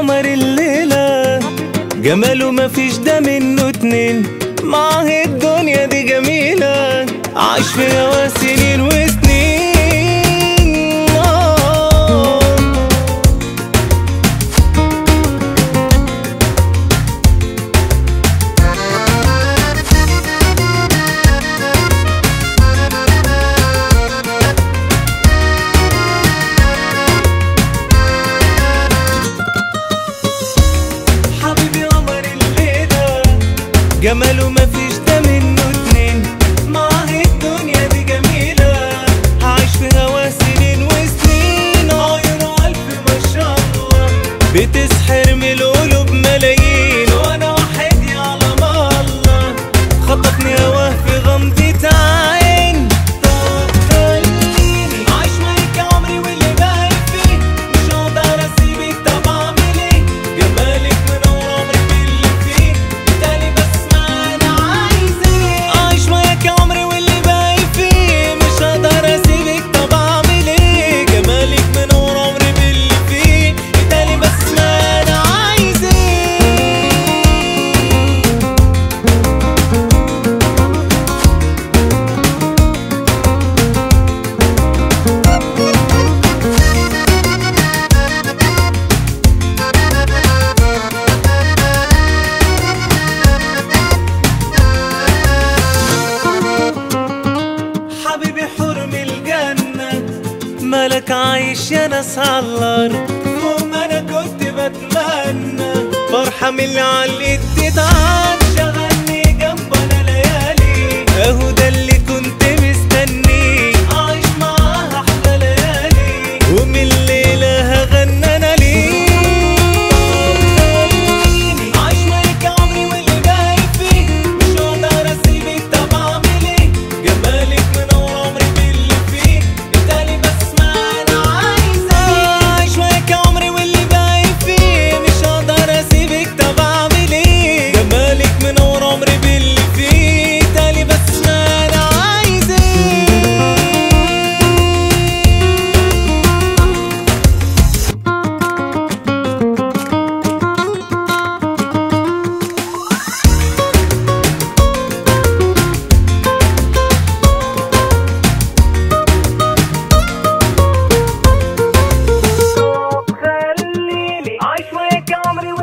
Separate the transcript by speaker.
Speaker 1: قمر الليلة جماله مفيش ده منه اتنين معاه الدنيا دي جميلة عاش في هوا سنين وسنين آه. حبيبي قمر الليلة جماله مفيش ده منه اتنين معاه الدنيا دي جميلة عايش في هوا سنين وسنين عيونه ألف ما شاء الله بتسحر من القلوب ملايين وأنا وحيدي على ما الله خطفني هواه في غمضة عين طب خليني عايش معاك عمري واللي باقي فيه مش هقدر اسيبك طب اعمل ايه جمالك منور عمري باللي فيه تاني بس ما انا عايز ايه عايش معاك عمري واللي باقي فيه مش هقدر اسيبك طب اعمل ايه جمالك منور عمري باللي فيه تاني بس ما انا عايز ايه حبيبي حرم الجنة مالك عايش يا ناس عالارض فوق ما انا كنت بتمنى فرحة من اللي علقت تتعاد شغلني جنبنا ليالي اهو ده اللي كنت مستنيه عايش معاها احلى ليالي ومن الليلة هغنى انا ليه عايش معاك عمري واللي باقي فيه مش هقدر اسيبك طب اعمل ايه جمالك منور عمري باللي فيه تاني بس ما انا عايز ايه عايش معاك عمري واللي باقي فيه مش هقدر اسيبك طب اعمل ايه جمالك منور عمري باللي فيه تاني بس ما انا عايز ايه خليني عايش وياك عمري